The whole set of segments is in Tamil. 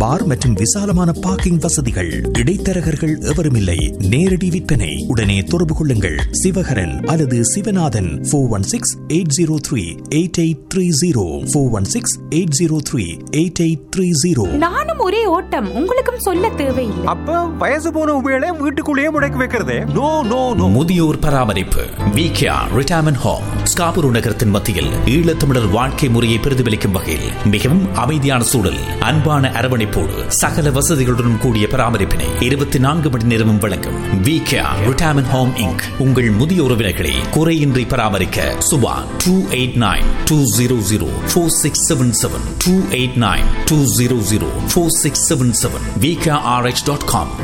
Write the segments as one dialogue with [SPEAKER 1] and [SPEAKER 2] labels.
[SPEAKER 1] பார் மற்றும் விசாலமான பார்க்கிங் வசதிகள் இடைத்தரகர்கள் எவரும் இல்லை நேரடி விற்பனை உடனே தொடர்பு கொள்ளுங்கள் சிவகரன் அல்லது Sivanathan four one six eight zero three eight eight three zero four one six eight zero three eight eight three zero
[SPEAKER 2] நானும் ஒரே ஓட்டம் உங்களுக்கும் சொல்ல தேவையில்லை
[SPEAKER 3] அப்ப வயசு போன உபயோக வீட்டுக்குள்ளேயே முடக்கி வைக்கிறதே நோ நோ நோ
[SPEAKER 4] முதியோர் பராமரிப்பு விகேஆர் ரிட்டையர்மெண்ட் ஹோம் ஸ்காபுரு நகரத்தின் மத்தியில் ஈழத்தமிழர் வாழ்க்கை முறையை பிரதிபலிக்கும் வகையில் மிகவும் அமைதியான சூழல் அன்பான அரவணைப்போடு சகல வசதிகளுடன் கூடிய பராமரிப்பினை இருபத்தி நான்கு மணி நேரமும் வழங்கும் விகேஆர் ரிட்டையர்மெண்ட் ஹோம் இங்க் உங்கள் முதிய உறவினர்களை குறையின்றி பராமரிக்க Subha two eight nine two zero zero four six seven seven two eight nine two zero zero four six seven seven VKRH dot com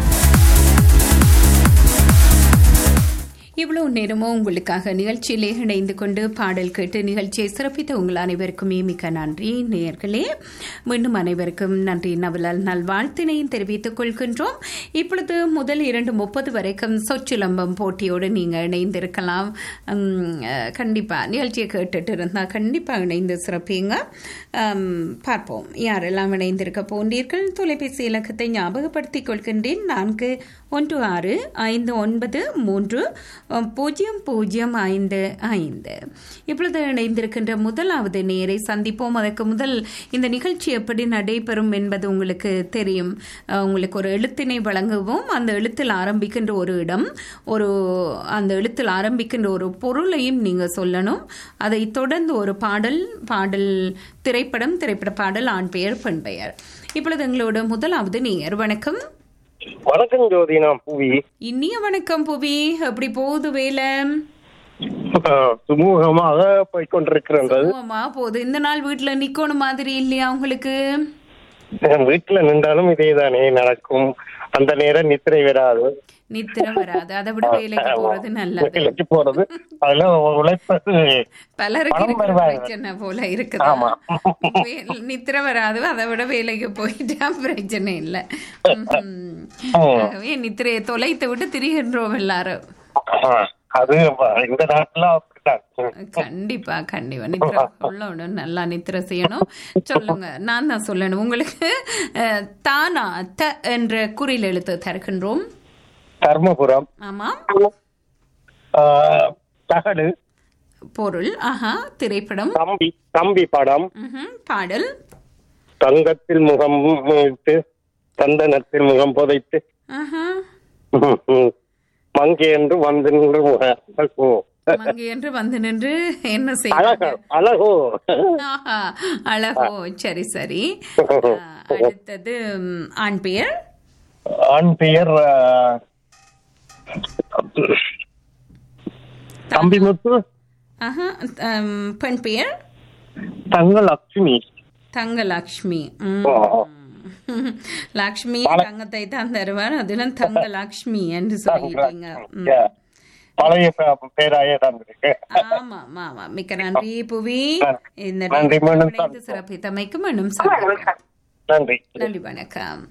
[SPEAKER 2] இவ்வளவு நேரமும் உங்களுக்காக நிகழ்ச்சியிலே இணைந்து கொண்டு பாடல் கேட்டு நிகழ்ச்சியை சிறப்பித்த உங்கள் அனைவருக்குமே மிக்க நன்றி நேயர்களே மீண்டும் அனைவருக்கும் நன்றி நவலால் நல்வாழ்த்தினையும் தெரிவித்துக் கொள்கின்றோம் இப்பொழுது முதல் இரண்டு முப்பது வரைக்கும் சொச்சிலம்பம் போட்டியோடு நீங்கள் இணைந்திருக்கலாம் உம், அஹ், கண்டிப்பா நிகழ்ச்சியை கேட்டுட்டு இருந்தால் கண்டிப்பாக இணைந்து சிறப்பீங்க உம், பார்ப்போம் யாரெல்லாம் இணைந்திருக்க போன்றீர்கள் தொலைபேசி இலக்கத்தை ஞாபகப்படுத்திக் கொள்கின்றேன் நான்கு ஒன்று ஆறு ஐந்து ஒன்பது மூன்று அஹ், பூஜ்ஜியம் பூஜ்ஜியம் ஐந்து ஐந்து இப்பொழுது இணைந்திருக்கின்ற முதலாவது நேரை சந்திப்போம் அதற்கு முதல் இந்த நிகழ்ச்சி எப்படி நடைபெறும் என்பது உங்களுக்கு தெரியும் அஹ், உங்களுக்கு ஒரு எழுத்தினை வழங்குவோம் அந்த எழுத்தில் ஆரம்பிக்கின்ற ஒரு இடம் ஒரு அந்த எழுத்தில் ஆரம்பிக்கின்ற ஒரு பொருளையும் நீங்க சொல்லணும் அதை தொடர்ந்து ஒரு பாடல் பாடல் திரைப்படம் திரைப்பட பாடல் ஆண் பெயர் பெண் பெயர் இப்பொழுது எங்களோட முதலாவது நேயர் வணக்கம்
[SPEAKER 5] வணக்கம் ஜோதி நான் புவி
[SPEAKER 2] இனிய வணக்கம் புவி எப்படி போகுது வேலை
[SPEAKER 5] ஆஹ் சுமூகமாக போய்கொண்டிருக்கிறது
[SPEAKER 2] ஆமா போகுது இந்த நாள் வீட்டுல நிக்கணும் மாதிரி இல்லையா உங்களுக்கு
[SPEAKER 5] வீட்டுல நின்றாலும் இதேதானே நடக்கும் அந்த நேரம் நித்திரை வராது
[SPEAKER 2] நித்திரம் வராது அதை விட வேலைக்கு போறது நல்லது
[SPEAKER 5] வேலைக்கு போறது அதுல உழைப்பது
[SPEAKER 2] பலருக்கு
[SPEAKER 5] பணம்
[SPEAKER 2] இருக்கிற
[SPEAKER 5] வருவாங்க.
[SPEAKER 2] பிரச்சனை போல இருக்குது
[SPEAKER 5] ஆமா.
[SPEAKER 2] வே- நித்திர வராது அதை விட வேலைக்கு போயிட்டா பிரச்சனை இல்லை ஆகவே நித்திரையை தொலைத்து விட்டு திரிகின்றோம் எல்லாரும்
[SPEAKER 5] ஆஹ் அது இந்த நாட்டுல அப்படித்தான்
[SPEAKER 2] கண்டிப்பா கண்டிப்பா நித்திர உள்ளவனும் நல்லா நித்திர செய்யணும் சொல்லுங்க நான் தான் சொல்லணும் உங்களுக்கு அஹ், தானா த என்ற குறில் எழுத்து தருகின்றோம்
[SPEAKER 5] தர்மபுரம்
[SPEAKER 2] ஆமா
[SPEAKER 5] ஆஹ் தகடு
[SPEAKER 2] பொருள் ஆஹா திரைப்படம்
[SPEAKER 5] தம்பி தம்பி படம்
[SPEAKER 2] ம்ஹும், பாடல்
[SPEAKER 5] தங்கத்தில் முகம் வைத்து சந்தனத்தில் முகம் புதைத்து
[SPEAKER 2] ஆஹா
[SPEAKER 5] மங்கை என்று வந்து நின்று அழகோ.
[SPEAKER 2] மங்கை என்று வந்து நின்று என்ன
[SPEAKER 5] அழகோ
[SPEAKER 2] செய்ய
[SPEAKER 5] அழகோ
[SPEAKER 2] ஆஹா, அழகோ சரி சரி ஆஹ், அடுத்தது ம், ஆண் பெயர்
[SPEAKER 5] ஆண் பெயர் ஆஹ், தம்பிமுத்து
[SPEAKER 2] ஆஹா, ம், பெண் பெயர்
[SPEAKER 5] தங்கலட்சுமி
[SPEAKER 2] தங்கலக்ஷ்மி ம்.
[SPEAKER 5] ஓ.
[SPEAKER 2] லக்ஷ்மி தங்கத்தை தான் தருவார் அதிலும் தங்கலக்ஷ்மி என்று சொல்லிட்டீங்க ம்.
[SPEAKER 5] Yeah. பழைய பே- பேராயே தான் இருக்கு
[SPEAKER 2] ஆமா ஆமா ஆமா மிக்க நன்றி புவி இந்த
[SPEAKER 5] நன்றி, மீண்டும்
[SPEAKER 2] இணைந்து சிறப்பித்தமைக்கு மீண்டும் சந்திப்போம்.
[SPEAKER 5] நன்றி
[SPEAKER 2] நன்றி வணக்கம்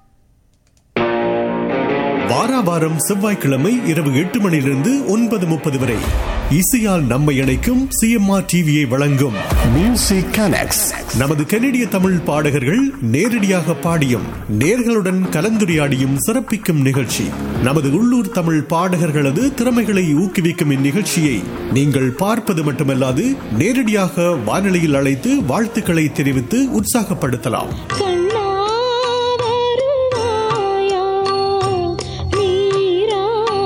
[SPEAKER 6] வாராவாரம் செவ்வாய்க்கிழமை இரவு எட்டு மணியிலிருந்து ஒன்பது முப்பது வரை இசையால் நம்மை இணைக்கும் சிஎம்ஆர் டிவியை வழங்கும் மியூசிக் கனெக்ட்ஸ் நமது கனடிய தமிழ் பாடகர்கள் நேரடியாக பாடியும் நேர்களுடன் கலந்துரையாடியும் சிறப்பிக்கும் நிகழ்ச்சி நமது உள்ளூர் தமிழ் பாடகர்களது திறமைகளை ஊக்குவிக்கும் இந்நிகழ்ச்சியை நீங்கள் பார்ப்பது மட்டுமல்லாது நேரடியாக வானொலியில் அழைத்து வாழ்த்துக்களை தெரிவித்து உற்சாகப்படுத்தலாம்
[SPEAKER 7] கண்ணா வருவாயா நீரா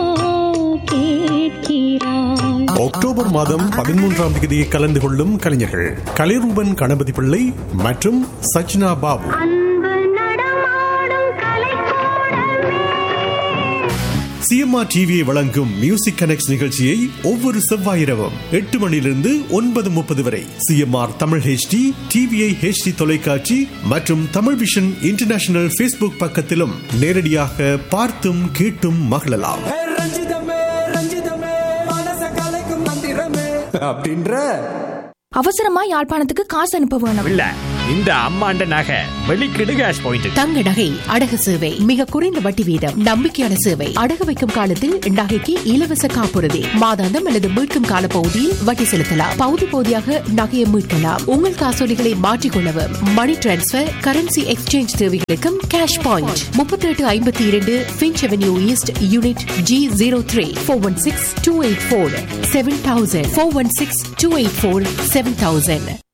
[SPEAKER 7] கேட்கிறாய்
[SPEAKER 6] அக்டோபர் மாதம் பதிமூன்றாம் தேதியை கலந்து கொள்ளும் கலைஞர்கள் கலைரூபன் கணபதி பிள்ளை மற்றும் சச்னா பாபு
[SPEAKER 7] அன்பு நடமாடும் கலைக்கூடமே
[SPEAKER 6] சிஎம்ஆர் டிவியை வழங்கும் மியூசிக் கனெக்ட் நிகழ்ச்சியை ஒவ்வொரு செவ்வாய் இரவும் எட்டு மணியிலிருந்து ஒன்பது முப்பது வரை CMR Tamil HD TVI HD தொலைக்காட்சி மற்றும் தமிழ் விஷன் இன்டர்நேஷனல் ஃபேஸ்புக் பக்கத்திலும் நேரடியாக பார்த்தும் கேட்டும் மகிழலாம்
[SPEAKER 3] ரஞ்சிதமே ரஞ்சிதமே மனச கலைக்கும் மந்திரமே அப்படின்ற
[SPEAKER 8] அவசரமா யாழ்ப்பாணத்துக்கு காசு அனுப்ப வேணும்
[SPEAKER 9] இல்ல
[SPEAKER 3] இந்த அம்மாண்ட நகை வெளிக்கிடு கேஷ் பாயிண்ட்
[SPEAKER 8] தங்க நகை அடகு சேவை மிக குறைந்த வட்டி வீதம் நம்பிக்கையான சேவை அடகு வைக்கும் காலத்தில் நகைக்கு இலவச காப்புறுதி மாதாந்தம் அல்லது மீட்கும் கால பகுதியில் வட்டி செலுத்தலாம் பகுதி பகுதியாக நகையை மீட்கலாம் உங்கள் காசோலிகளை மாற்றிக்கொள்ளவும் மணி டிரான்ஸ்பர் கரன்சி எக்ஸ்சேஞ்ச் தேவைகளுக்கும் கேஷ் பாயிண்ட் முப்பத்தி எட்டு ஐம்பத்தி இரண்டு Finch Avenue East unit G zero three four one six two eight four seven thousand four one six two eight four seven thousand